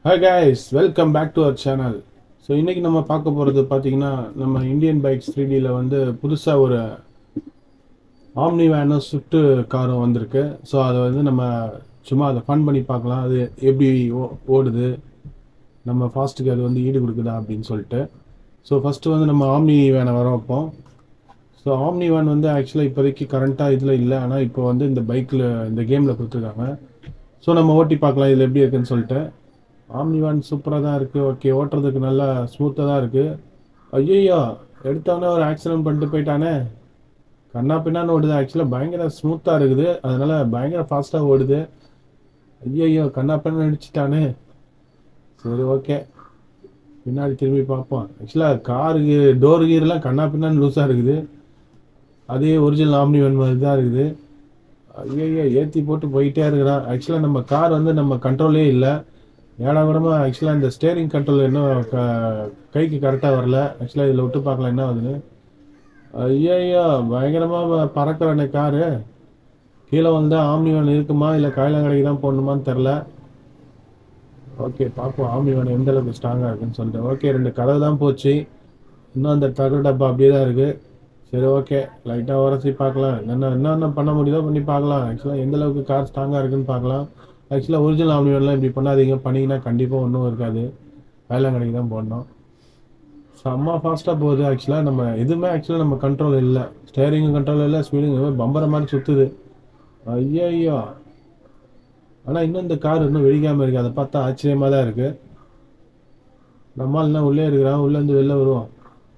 Hi guys welcome back to our channel so இன்றைக்கி நம்ம பார்க்க போகிறது பார்த்தீங்கன்னா நம்ம இந்தியன் பைக்ஸ் த்ரீ டியில் வந்து புதுசாக ஒரு ஆம்னி வேனும் ஸ்விஃப்ட்டு காரும் வந்திருக்கு ஸோ அதை வந்து நம்ம சும்மா அதை ஃபன் பண்ணி பார்க்கலாம் அது எப்படி ஓ- ஓடுது நம்ம ஃபாஸ்ட்டுக்கு அது வந்து ஈடு கொடுக்குதா அப்படின்னு சொல்லிட்டு ஸோ ஃபஸ்ட்டு வந்து நம்ம ஆம்னி வேனை வர வைப்போம் ஸோ ஆம்னி வேன் வந்து ஆக்சுவலாக இப்போதைக்கு கரண்ட்டாக இதில் இல்லை ஆனால் இப்போ வந்து இந்த பைக்கில் இந்த கேமில் கொடுத்துருக்காங்க ஸோ நம்ம ஓட்டி பார்க்கலாம் இதில் எப்படி இருக்குன்னு சொல்லிட்டு ஆம்னி வேன் சூப்பராக தான் இருக்குது ஓகே ஓட்டுறதுக்கு நல்லா ஸ்மூத்தாக தான் இருக்குது ஐயோ எடுத்தவொடனே ஒரு ஆக்சிடென்ட் பண்ணிட்டு போயிட்டானே கண்ணா பின்னான்னு ஓடுது ஆக்சுவலாக பயங்கர ஸ்மூத்தாக இருக்குது அதனால் பயங்கர ஃபாஸ்ட்டாக ஓடுது ஐயோ கண்ணா பின்னா அடிச்சிட்டானே சரி ஓகே பின்னாடி திரும்பி பார்ப்போம் ஆக்சுவலாக காருக்கு டோர் கீர்லாம் கண்ணா பின்னான்னு லூஸாக இருக்குது அதே ஒரிஜினல் ஆம்னி வேன் மாதிரி தான் இருக்குது ஐயோ ஏற்றி போட்டு போயிட்டே இருக்கிறான் ஆக்சுவலாக நம்ம கார் வந்து நம்ம கண்ட்ரோலே இல்லை ஏடா கூடமா ஆக்சுவலாக இந்த ஸ்டேரிங் கண்ட்ரோல் இன்னும் க- கைக்கு கரெக்டாக வரல ஆக்சுவலாக இதில் விட்டு பார்க்கலாம் என்ன ஆகுதுன்னு ஐயோ பயங்கரமாக பறக்கிறானே காரு கீழே வந்தால் ஆம்னி வேன் இருக்குமா இல்லை காயிலங்கடைக்கு தான் போடணுமான்னு தெரில ஓகே பார்ப்போம் ஆம்னி வேன் எந்த அளவுக்கு ஸ்ட்ராங்காக இருக்குன்னு சொல்லிட்டு ஓகே ரெண்டு கதவு தான் போச்சு இன்னும் அந்த தகடு டப்பா அப்படியே தான் இருக்குது சரி ஓகே லைட்டாக உரசி பார்க்கலாம் என்ன என்னென்ன பண்ண முடியுதோ பண்ணி பார்க்கலாம் ஆக்சுவலாக எந்த அளவுக்கு கார் ஸ்ட்ராங்காக இருக்குன்னு பார்க்கலாம் ஆக்சுவலாக ஒரிஜினல் ஆம்னி வேன்லாம் இப்படி பண்ணாதீங்க பண்ணிங்கன்னா கண்டிப்பாக ஒன்றும் இருக்காது வேளாங்கடைக்கு தான் போடணும் செம்ம ஃபாஸ்ட்டாக போகுது ஆக்சுவலாக நம்ம எதுவுமே ஆக்சுவலாக நம்ம கண்ட்ரோல் இல்லை ஸ்டேரிங்கும் கண்ட்ரோல் இல்லை ஸ்பீடிங் பம்பரை மாதிரி சுற்றுது ஐயோ ஆனால் இன்னும் இந்த கார் இன்னும் வெடிக்காமல் இருக்குது அதை பார்த்தா ஆச்சரியமாக தான் இருக்குது நம்மால் என்ன உள்ளே இருக்கிறான் உள்ளேருந்து வெளில வருவோம்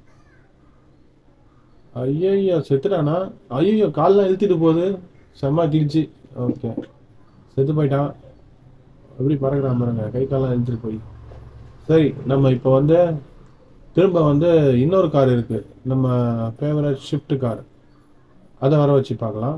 ஐயோ செத்துட்டானா ஐயோ கால்லாம் இழுத்துட்டு போகுது செம்ம கிழிச்சு ஓகே செத்து போயிட்டான் எப்படி பறக்கிறான் பாருங்க கை கால்லாம் இழுத்துட்டு போய் சரி நம்ம இப்போ வந்து திரும்ப வந்து இன்னொரு கார் இருக்கு நம்ம ஃபேவரட் ஷிஃப்ட் கார் அதை வர வச்சு பார்க்கலாம்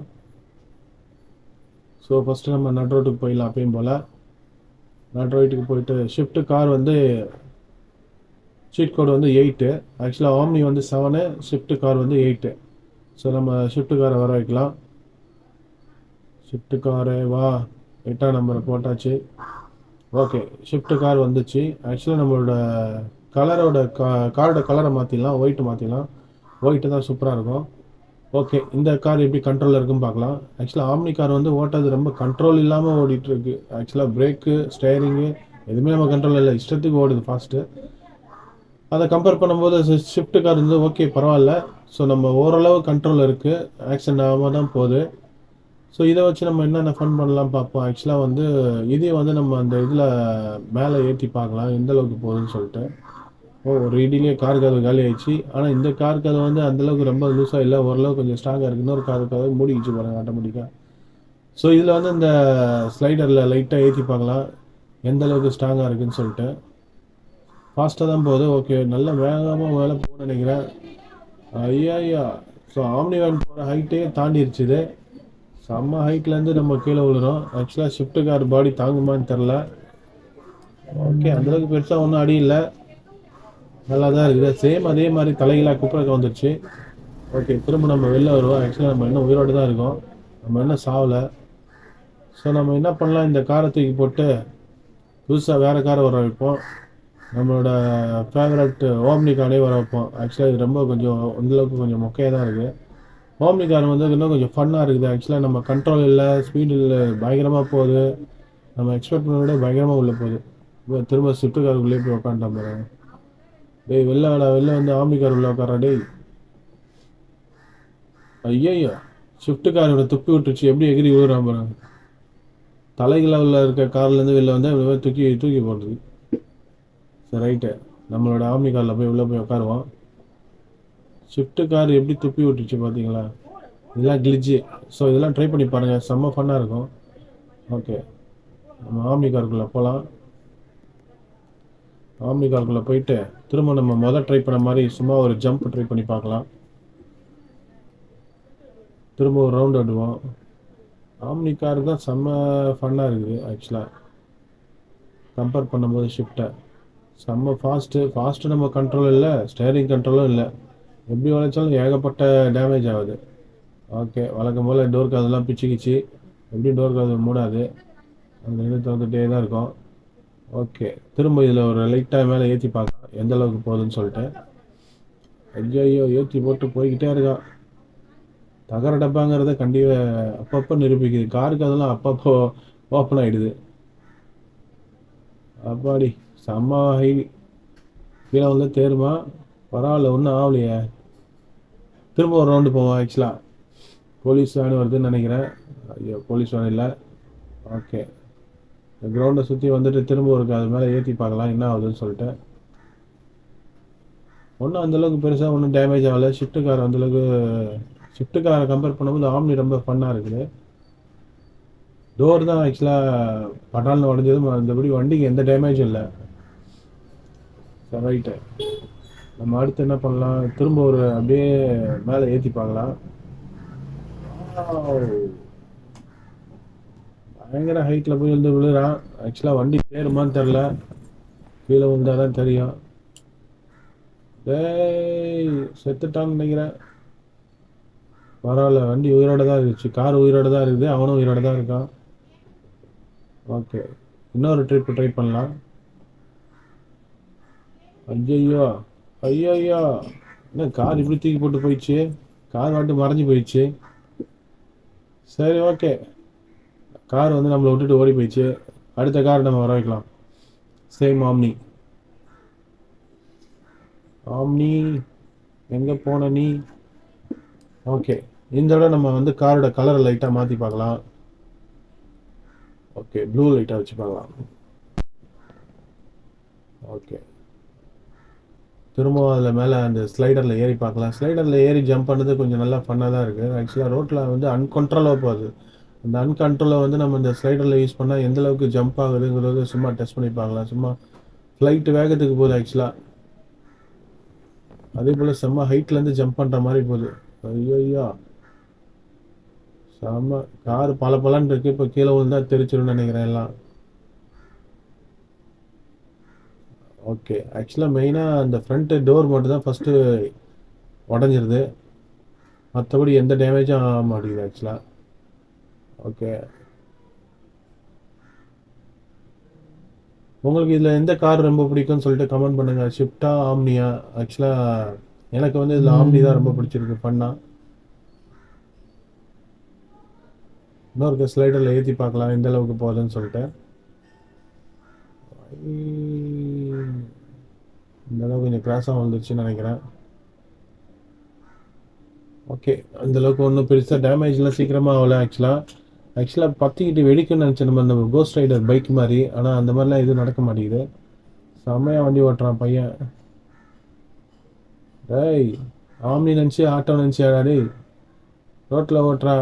ஸோ ஃபஸ்ட்டு நம்ம நட் ரோட்டுக்கு போயிடலாம் அப்பயும் போல் நட் ரோட்டுக்கு போயிட்டு ஷிஃப்ட் கார் வந்து சீட் கோடு வந்து எயிட்டு ஆக்சுவலாக ஆம்னி வந்து செவனு ஷிஃப்ட் கார் வந்து எயிட்டு ஸோ நம்ம ஷிஃப்ட் காரை வர வைக்கலாம் ஷிஃப்ட் காரு வா எட்டாம் நம்பரை போட்டாச்சு ஓகே ஷிஃப்ட் கார் வந்துச்சு ஆக்சுவலாக நம்மளோட கலரோட கா காரோட கலரை மாற்றிடலாம் ஒயிட் மாற்றிடலாம் ஒயிட்டு தான் சூப்பராக இருக்கும் ஓகே இந்த கார் எப்படி கண்ட்ரோலில் இருக்குன்னு பார்க்கலாம் ஆக்சுவலாக ஆம்னி கார் வந்து ஓட்டுறது ரொம்ப கண்ட்ரோல் இல்லாமல் ஓடிட்டு இருக்கு ஆக்சுவலாக பிரேக்கு ஸ்டேரிங்கு எதுவுமே நம்ம கண்ட்ரோல் இல்லை இஷ்டத்துக்கு ஓடுது ஃபாஸ்ட்டு அதை கம்பேர் பண்ணும்போது ஷிஃப்ட் கார் வந்து ஓகே பரவாயில்ல ஸோ நம்ம ஓரளவு கண்ட்ரோல் இருக்குது ஆக்சிடென்ட் ஆகாமல் தான் போகுது ஸோ இதை வச்சு நம்ம என்னென்ன ஃபன் பண்ணலாம் பார்ப்போம் ஆக்சுவலாக வந்து இதே வந்து நம்ம அந்த இதில் மேலே ஏற்றி பார்க்கலாம் எந்த அளவுக்கு போகுதுன்னு சொல்லிட்டு ஓ ஒரு இடிலேயே கார் கதவு காலி ஆயிடுச்சு ஆனால் இந்த கார் கதவு வந்து அந்தளவுக்கு ரொம்ப லூஸாக இல்லை ஓரளவு கொஞ்சம் ஸ்ட்ராங்காக இருக்குது இன்னொரு கார் கதவு மூடிக்கிச்சு பாருங்க ஆட்டோமேட்டிக்காக ஸோ இதில் வந்து இந்த ஸ்லைடரில் லைட்டாக ஏற்றி பார்க்கலாம் எந்த அளவுக்கு ஸ்ட்ராங்காக இருக்குன்னு சொல்லிட்டு ஃபாஸ்ட்டாக தான் போகுது ஓகே நல்ல வேகமாக மேலே போகணும்னு நினைக்கிறேன் ஐயா ஐயா ஸோ ஆம்னி வேன் போகிற ஹைட்டே தாண்டிருச்சு இது செம்ம ஹைட்லேருந்து நம்ம கீழே விழுறோம் ஆக்சுவலாக ஷிஃப்ட் கார் பாடி தாங்குமான்னு தெரில ஓகே அந்தளவுக்கு பெருசாக ஒன்றும் அடி இல்லை நல்லா தான் இருக்குது சேம் அதே மாதிரி தலைகளாக குப்புறக்க வந்துருச்சு ஓகே திரும்ப நம்ம வெளில வருவோம் ஆக்சுவலாக நம்ம இன்னும் உயிரோடு தான் இருக்கோம் நம்ம இன்னும் சாவலை ஸோ நம்ம என்ன பண்ணலாம் இந்த காரை தூக்கி போட்டு புதுசாக வேறு காரை வர வைப்போம் நம்மளோட ஃபேவரட் ஓம்னி காரே வர வைப்போம் ஆக்சுவலாக இது ரொம்ப கொஞ்சம் அந்தளவுக்கு கொஞ்சம் மொக்கையாக தான் இருக்குது ஓம்னி கார் வந்து இன்னும் கொஞ்சம் ஃபன்னாக இருக்குது ஆக்சுவலாக நம்ம கண்ட்ரோல் இல்லை ஸ்பீடு இல்லை பயங்கரமாக போகுது நம்ம எக்ஸ்பெக்ட் பண்ண விட பயங்கரமாக உள்ளே போகுது இப்போ திரும்ப ஸ்விஃப்ட் காருக்குள்ளே போய் உட்காந்துட்டான் பாருங்க டேய் வெளில வாடா வெளில வந்து ஆம்னி கார் உள்ள உட்காரா டேய் ஐயய்யோ ஷிஃப்ட் காரோட துப்பி விட்டுருச்சு எப்படி எகிரி விழுறான் பாருங்க தலைகளவில் இருக்க கார்லேருந்து வெளில வந்து அப்படியே தூக்கி தூக்கி போடுறது சரி ரைட்டு நம்மளோட ஆம்னி காரில் போய் உள்ளே போய் உட்காருவோம் ஷிஃப்ட் கார் எப்படி துப்பி விட்டுருச்சு பார்த்தீங்களா இதெல்லாம் கிளிச்சு ஸோ இதெல்லாம் ட்ரை பண்ணி பாருங்கள் செம்ம ஃபன்னாக இருக்கும் ஓகே நம்ம ஆம்னி காருக்குள்ளே போகலாம் ஆம்னி காருக்குள்ளே போயிட்டு திரும்ப நம்ம மொதல் ட்ரை பண்ண மாதிரி சும்மா ஒரு ஜம்ப் ட்ரை பண்ணி பார்க்கலாம் திரும்ப ஒரு ரவுண்ட் விடுவோம் ஆம்னி கார் தான் செம்ம ஃபன்னாக இருக்குது ஆக்சுவலாக கம்பேர் பண்ணும்போது ஷிஃப்ட்டை செம்ம ஃபாஸ்ட்டு ஃபாஸ்ட்டு நம்ம கண்ட்ரோல் இல்லை ஸ்டேரிங் கண்ட்ரோலும் இல்லை எப்படி வளைச்சாலும் ஏகப்பட்ட டேமேஜ் ஆகுது ஓகே வழக்கம் போல் டோர் கதெல்லாம் பிச்சுக்கிச்சு எப்படி டோர் கதவு மூடாது அந்த இது திறந்துகிட்டே தான் இருக்கும் ஓகே திரும்ப இதில் ஒரு லைட்டாக மேலே ஏற்றி பார்க்கலாம் எந்த அளவுக்கு போகுதுன்னு சொல்லிட்டு ஐயோ ஏற்றி போட்டு போய்கிட்டே இருக்கான் தகர டப்பாங்கிறத கண்டிப்பாக அப்பப்போ நிரூபிக்குது காருக்கு அதெல்லாம் அப்பப்போ ஓப்பன் ஆகிடுது அப்பாடி செம்ம ஹை கீழே வந்து தேருமா பரவாயில்ல ஒன்றும் ஆகலையே திரும்ப ஒரு ரவுண்டு போவோம் ஆக்சுவலாக போலீஸ் வேன் வருதுன்னு நினைக்கிறேன் ஐயோ போலீஸ் வேன் இல்லை ஓகே இந்த கிரவுண்டை சுற்றி வந்துட்டு திரும்ப ஒரு அது மேலே ஏற்றி பார்க்கலாம் என்ன ஆகுதுன்னு சொல்லிட்டு ஒன்றும் அந்தளவுக்கு பெருசாக ஒன்றும் டேமேஜ் ஆகலை ஷிஃப்ட்டு கார் அந்தளவுக்கு ஷிஃப்ட்டு காரை கம்பேர் பண்ணும்போது ஆம்னி ரொம்ப ஃபன்னாக இருக்குது டோர் தான் ஆக்சுவலாக பட்டால்னு உடஞ்சது மற்றபடி வண்டிக்கு எந்த டேமேஜும் இல்லை சரி ரைட்டு நம்ம அடுத்து என்ன பண்ணலாம் திரும்ப ஒரு அப்படியே மேலே ஏற்றி பார்க்கலாம் Wow. பயங்கர ஹைட்டில் போய் வந்து விழுறான் ஆக்சுவலாக வண்டி தேருமான்னு தெரில கீழே விழுந்தா தான் தெரியும் டேய் செத்துட்டான்னு நினைக்கிறேன் பரவாயில்ல வண்டி உயிரோட தான் இருந்துச்சு கார் உயிரோட தான் இருக்குது அவனும் உயிரோட தான் இருக்கான் ஓகே இன்னொரு ட்ரிப் ட்ரை பண்ணலாம் ஐயையோ ஐயையோ என்ன கார் இப்படி தூக்கி போட்டு போயிடுச்சு கார் வாட்டு மறைஞ்சு போயிடுச்சு சரி ஓகே கார் வந்து நம்மளை விட்டுட்டு ஓடி போயிடுச்சு அடுத்த கார் நம்ம வர வைக்கலாம் சேம் ஆம்னி ஆம்னி எங்கே போன நீ ஓகே இந்த தடவை நம்ம வந்து காரோட கலரை லைட்டாக மாற்றி பார்க்கலாம் ஓகே ப்ளூ லைட்டாக வச்சு பார்க்கலாம் ஓகே திரும்ப அதில் மேலே அந்த ஸ்லைடரில் ஏறி பார்க்கலாம் ஸ்லைடரில் ஏறி ஜம்ப் பண்ணது கொஞ்சம் நல்லா ஃபன்னாக தான் இருக்குது ஆக்சுவலாக ரோட்டில் வந்து அன்கண்ட்ரோலாக போகுது அந்த அன்கண்ட்ரோலை வந்து நம்ம இந்த ஸ்லைடரில் யூஸ் பண்ணால் எந்த அளவுக்கு ஜம்ப் ஆகுதுங்கிறது சும்மா டெஸ்ட் பண்ணி பார்க்கலாம் சும்மா ஃப்ளைட்டு வேகத்துக்கு போகுது ஆக்சுவலாக அதே போல் செம்ம ஹைட்லேருந்து ஜம்ப் பண்ணுற மாதிரி போகுது ஐயோ செம்ம கார் பல பலன்னு இருக்கு இப்போ கீழே விழுந்தா தெரிச்சிரும்னு நினைக்கிறேன் எல்லாம் ஓகே ஆக்சுவலாக மெயினாக அந்த ஃப்ரண்ட்டு டோர் மட்டும் தான் ஃபஸ்ட்டு உடஞ்சிருது மற்றபடி எந்த டேமேஜும் ஆக மாட்டேங்குது ஆக்சுவலாக ஓகே உங்களுக்கு இதில் எந்த கார் ரொம்ப பிடிக்கும்னு சொல்லிட்டு கமெண்ட் பண்ணுங்கள் ஷிஃப்டா ஆம்னியா ஆக்சுவலாக எனக்கு வந்து இதில் ஆம்னி தான் ரொம்ப பிடிச்சிருக்கு பண்ணா இன்னொரு ஸ்லைடரில் ஏற்றி பார்க்கலாம் எந்த அளவுக்கு போகுதுன்னு சொல்லிட்டு இந்த அளவுக்கு கொஞ்சம் கிராஸாக வந்துருச்சுன்னு நினைக்கிறேன் ஓகே அந்த அளவுக்கு ஒன்றும் பெருசாக டேமேஜ்லாம் சீக்கிரமாக ஆகல ஆக்சுவலாக ஆக்சுவலாக பற்றிக்கிட்டு வெடிக்கும்னு நினச்சேன் நம்ம அந்த கோஸ்ட் ரைடர் பைக் மாதிரி ஆனால் அந்த மாதிரிலாம் எதுவும் நடக்க மாட்டேங்குது செம்மையாக வண்டி ஓட்டுறான் பையன் டேய் ஆம்னி நினச்சி ஆட்டோ நினச்சி டேய் ரோட்டில் ஓட்டுறா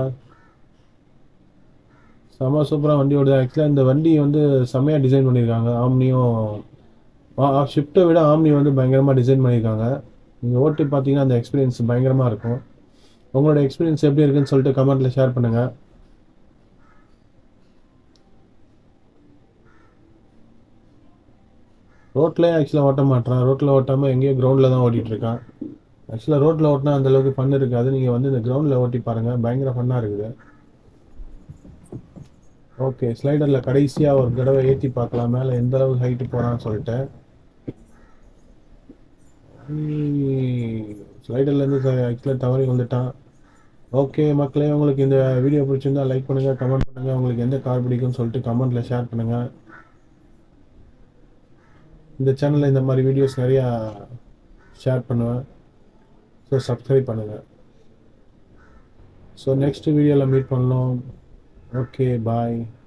செம்ம சூப்பராக வண்டி ஓடுது ஆக்சுவலாக இந்த வண்டி வந்து செம்மையாக டிசைன் பண்ணியிருக்காங்க ஆம்னியும் ஷிஃப்ட்டை விட ஆம்னி வந்து பயங்கரமாக டிசைன் பண்ணியிருக்காங்க நீங்கள் ஓட்டி பார்த்தீங்கன்னா அந்த எக்ஸ்பீரியன்ஸ் பயங்கரமாக இருக்கும் உங்களோட எக்ஸ்பீரியன்ஸ் எப்படி இருக்குன்னு சொல்லிட்டு கமெண்ட்டில் ஷேர் பண்ணுங்கள் ரோட்லேயே ஆக்சுவலாக ஓட்ட மாட்டான் ரோட்டில் ஓட்டாமல் எங்கேயோ கிரவுண்டில் தான் ஓட்டிகிட்டு இருக்கான் ஆக்சுவலாக ரோட்டில் ஓட்டினா அந்த அளவுக்கு ஃபன் இருக்காது நீங்கள் வந்து இந்த கிரவுண்டில் ஓட்டி பாருங்கள் பயங்கர ஃபன்னாக இருக்குது ஓகே ஸ்லைடரில் கடைசியாக ஒரு தடவை ஏற்றி பார்க்கலாம் மேலே எந்த அளவுக்கு ஹைட்டு போகிறான்னு சொல்லிட்டு ஸ்லைடர்லேருந்து ஆக்சுவலாக தவறி வந்துட்டான் ஓகே மக்களே உங்களுக்கு இந்த வீடியோ பிடிச்சிருந்தா லைக் பண்ணுங்கள் கமெண்ட் பண்ணுங்கள் உங்களுக்கு எந்த கார் பிடிக்கும்னு சொல்லிட்டு கமெண்ட்டில் ஷேர் பண்ணுங்கள் இந்த சேனலில் இந்த மாதிரி வீடியோஸ் நிறையா ஷேர் பண்ணுவேன் ஸோ சப்ஸ்கிரைப் பண்ணுங்கள் ஸோ நெக்ஸ்ட் வீடியோவில் மீட் பண்ணலாம் ஓகே பாய்